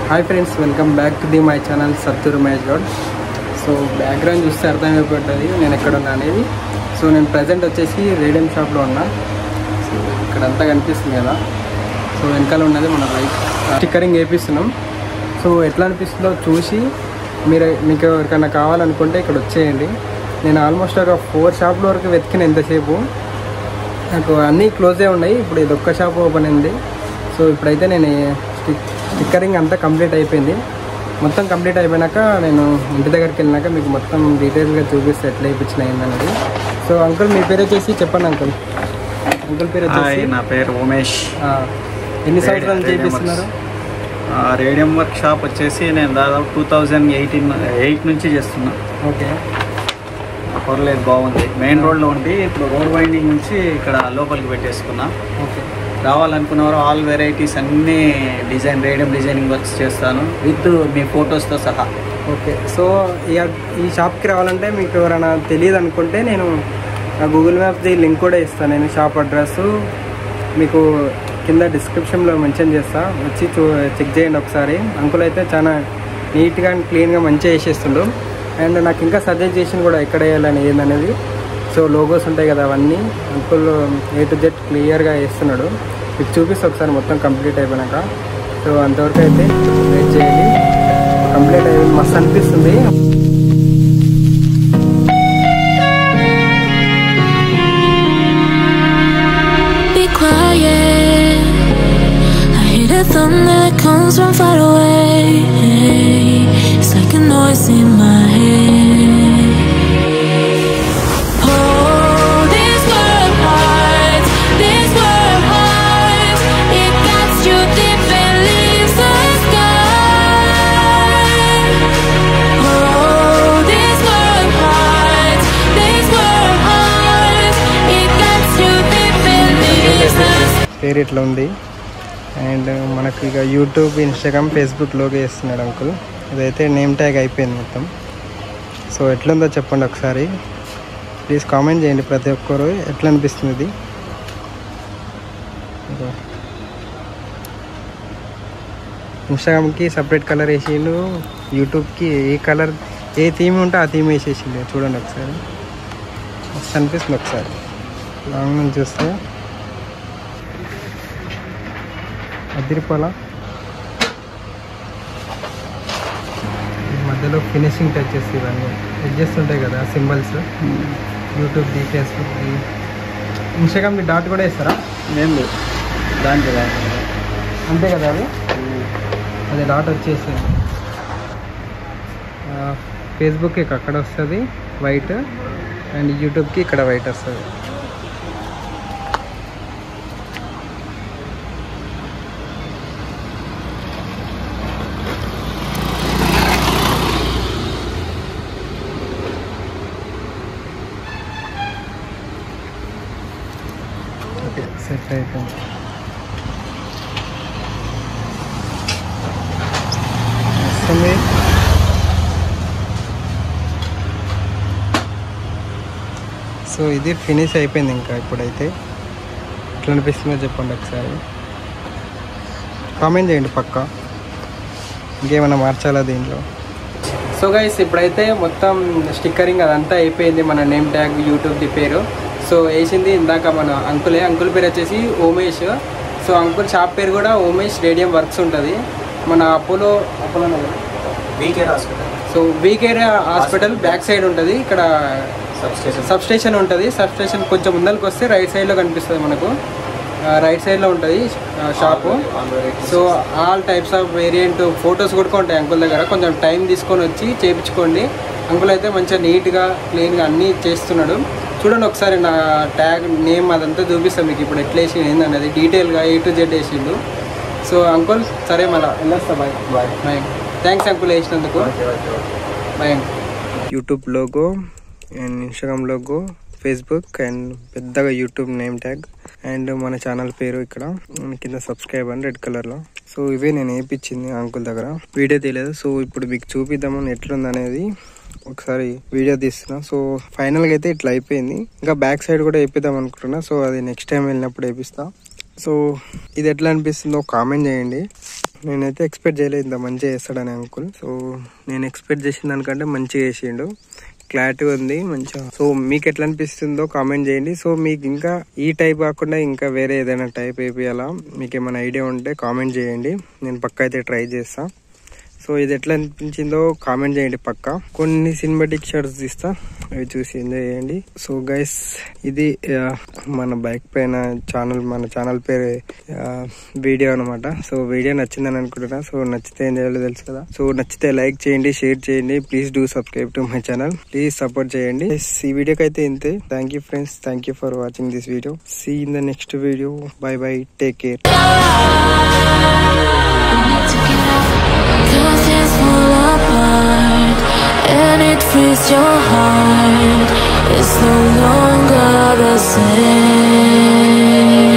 Hi friends welcome back to the my channel Sattur Mahesh Goud so background చూస్తే అర్థమైపోతుంది నేను ఎక్కడ ఉన్నా అనేది సో నేను ప్రజెంట్ వచ్చేసి రేడియం షాప్లో ఉన్నా సో ఇక్కడ అంతా కనిపిస్తుంది కదా సో వెనకాల ఉన్నది మన లైట్ స్టిక్కరింగ్ వేపిస్తున్నాం సో ఎట్లా అనిపిస్తుందో చూసి మీరు మీకు ఎవరికైనా కావాలనుకుంటే ఇక్కడ వచ్చేయండి నేను ఆల్మోస్ట్ ఒక ఫోర్ షాప్ల వరకు వెతికిన ఎంతసేపు నాకు అన్నీ క్లోజే ఉన్నాయి ఇప్పుడు ఇది ఒక్క షాప్ ఓపెన్ అయింది సో ఇప్పుడైతే నేను స్టిక్ స్టిక్కరింగ్ అంతా కంప్లీట్ అయిపోయింది మొత్తం కంప్లీట్ అయిపోయినాక నేను ఇంటి దగ్గరికి వెళ్ళినాక మీకు మొత్తం డీటెయిల్గా చూపిస్తే ఎట్లా వేయించిన ఏందనేది సో అంకుల్ మీ పేరు వచ్చేసి చెప్పండి అంకుల్ అంకుల్ పేరు హాయ్ వచ్చేసి నా పేరు ఉమేష్ ఆ, ఎన్ని సంవత్సరాలు రేడియం చేపిస్తున్నారు ఆ, రేడియం వర్క్ షాప్ వచ్చేసి నేను దాదాపు టూ థౌజండ్ ఎయిటీన్ ఎయిట్ నుంచి చేస్తున్నా ఓకే పర్లేదు బాగుంది మెయిన్ రోడ్లో ఉండి ఇప్పుడు రోడ్ వైండింగ్ నుంచి ఇక్కడ లోపలికి పెట్టేసుకున్నా ఓకే రావాలనుకున్నవారు ఆల్ వెరైటీస్ అన్నీ డిజైన్ రేడియం డిజైనింగ్ వర్క్స్ చేస్తాను విత్ మీ ఫొటోస్తో సహా ఓకే సో ఈ ఈ షాప్కి రావాలంటే మీకు ఎవరైనా తెలియదు అనుకుంటే నేను నా గూగుల్ మ్యాప్ది లింక్ కూడా ఇస్తాను నేను షాప్ అడ్రస్ మీకు కింద డిస్క్రిప్షన్లో మెన్షన్ చేస్తా వచ్చి చూ చెక్ చేయండి ఒకసారి అంకుల్ అయితే చాలా నీట్గా అండ్ క్లీన్గా మంచిగా వేసేస్తుండు అండ్ నాకు ఇంకా సజెస్ట్ చేసింది కూడా ఎక్కడ వేయాలని ఏందనేది సో లోగోస్ ఉంటాయి కదా అవన్నీ అంకుల్ ఏ టు జెడ్ క్లియర్గా వేస్తున్నాడు మీకు చూపిస్తే ఒకసారి మొత్తం కంప్లీట్ అయిపోయినాక సో అంతవరకు అయితే వెయిట్ చేయండి కంప్లీట్ అయిపోయింది మస్తు అనిపిస్తుంది be quiet. I hear the thunder that comes from far away. It's like a noise in my head. Oh, this world hurts. This world hurts. It cuts you deep and leaves the sky. Oh, this world hurts. This world hurts. It cuts you deep and leaves the sky. పేరు ఇట్లా ఉంది and మనకి ఇక YouTube Instagram Facebook logo వేస్తున్నాడు uncle ఇదైతే name tag అయిపోయింది మొత్తం so ఎట్లుందో చెప్పండి ఒకసారి ప్లీజ్ కామెంట్ చేయండి ప్రతి ఒక్కరు ఎట్లా అనిపిస్తుంది ఇది ఇదిగో. ఇన్స్టాగ్రామ్కి సపరేట్ కలర్ వేసిండు యూట్యూబ్కి ఏ కలర్ ఏ థీమ్ ఉంటే ఆ థీమ్ వేసేసిండు చూడండి ఒకసారి మస్తు అనిపిస్తుంది ఒకసారి లాంగ్ నుంచి చూస్తే అదిరిపోలా ఈ మధ్యలో ఫినిషింగ్ టచెస్ ఇవన్నీ ఎడ్జెస్ ఉంటాయి కదా సింబల్స్ యూట్యూబ్ది ఫేస్బుక్ది ఇన్స్టాగ్రామ్ది డాట్ కూడా వేస్తారా ఏం లేదు దానికి రా. అంతే కదా అది అది డాట్ వచ్చేసింది ఫేస్బుక్కి అక్కడ వస్తుంది వైట్ అండ్ యూట్యూబ్కి ఇక్కడ వైట్ వస్తుంది ఓకే సెట్ అయిపోయింది వస్తుంది సో ఇది ఫినిష్ అయిపోయింది ఇంకా ఇప్పుడైతే ఎట్లా అనిపిస్తుందో చెప్పండి ఒకసారి కామెంట్ చేయండి పక్క ఇంకేమైనా మార్చాలా దీంట్లో సో గైస్ ఇప్పుడైతే మొత్తం స్టిక్కరింగ్ అదంతా అయిపోయింది మన నేమ్ ట్యాగ్ యూట్యూబ్ది పేరు సో వేసింది ఇందాక మన అంకులే అంకుల్ పేరు వచ్చేసి ఉమేష్ సో అంకుల్ షాప్ పేరు కూడా ఉమేష్ రేడియం వర్క్స్ ఉంటుంది మన Apollo Apollo Nagar. So Vcare hospital back side ఉంటుంది ఇక్కడ సబ్ స్టేషన్ ఉంటుంది సబ్ స్టేషన్ కొంచెం ముందరికి వస్తే రైట్ సైడ్లో కనిపిస్తుంది మనకు రైట్ సైడ్లో ఉంటుంది shop so all types of variant photos కూడా ఉంటాయి అంకుల్ దగ్గర కొంచెం టైం తీసుకొని వచ్చి చేయించుకోండి అంకుల్ అయితే మంచిగా నీట్గా క్లీన్గా అన్నీ చేస్తున్నాడు చూడండి ఒకసారి నా ట్యాగ్ నేమ్ అదంతా చూపిస్తాను మీకు ఇప్పుడు ఎట్లా వేసి ఏందన్నది డీటెయిల్గా ఏ టు జెడ్ వేసిండు సో అంకుల్ సరే మళ్ళీ వెళ్ళొస్తా bye bye bye thanks uncle వేసినందుకు bye YouTube logo and Instagram logo Facebook and పెద్దగా యూట్యూబ్ నేమ్ ట్యాగ్ అండ్ మన ఛానల్ పేరు ఇక్కడ మన కింద సబ్స్క్రైబ్ అని రెడ్ కలర్ లో సో ఇవే నేను వేయించింది అంకుల్ దగ్గర వీడియో తీయలేదు సో ఇప్పుడు మీకు చూపిద్దామని ఎట్లుంది అనేది ఒకసారి వీడియో తీస్తున్నా సో ఫైనల్ గా అయితే ఇట్లా అయిపోయింది ఇంకా బ్యాక్ సైడ్ కూడా వేపిద్దాం అనుకుంటున్నా సో అది నెక్స్ట్ టైం వెళ్ళినప్పుడు వేపిస్తా సో ఇది ఎట్లా అనిపిస్తుందో కామెంట్ చేయండి నేనైతే ఎక్స్పెక్ట్ చేయలేదు ఇంత మంచిగా చేస్తాడని అంకుల్ సో నేను ఎక్స్పెక్ట్ చేసిన దానికంటే మంచిగా చేసిండు క్లారిటీ ఉంది మంచిగా సో మీకు ఎట్లా అనిపిస్తుందో కామెంట్ చేయండి సో మీకు ఇంకా ఈ టైప్ కాకుండా ఇంకా వేరే ఏదైనా టైప్ వేపియాలా మీకు ఏమైనా ఐడియా ఉంటే కామెంట్ చేయండి నేను పక్క అయితే ట్రై చేస్తా సో ఇది ఎట్లా అనిపించిందో కామెంట్ చేయండి పక్క కొన్ని సినిమాటిక్ షార్ట్స్ తీస్తా అవి చూసి ఎంజాయ్ చేయండి సో గైస్ ఇది ఆ, మన బైక్ పైన ఛానల్ మన ఛానల్ పేరు వీడియో అనమాట సో వీడియో నచ్చిందని అనుకుంటున్నా సో నచ్చితే ఏం చేయాలో తెలుసు కదా సో నచ్చితే లైక్ చేయండి షేర్ చేయండి please do subscribe to my channel please support చేయండి Guys, ఈ వీడియోకి అయితే ఇంతే thank you friends thank you for watching this video see in the next video bye bye take care Cause things fall apart and it frees your heart. It's no longer the same.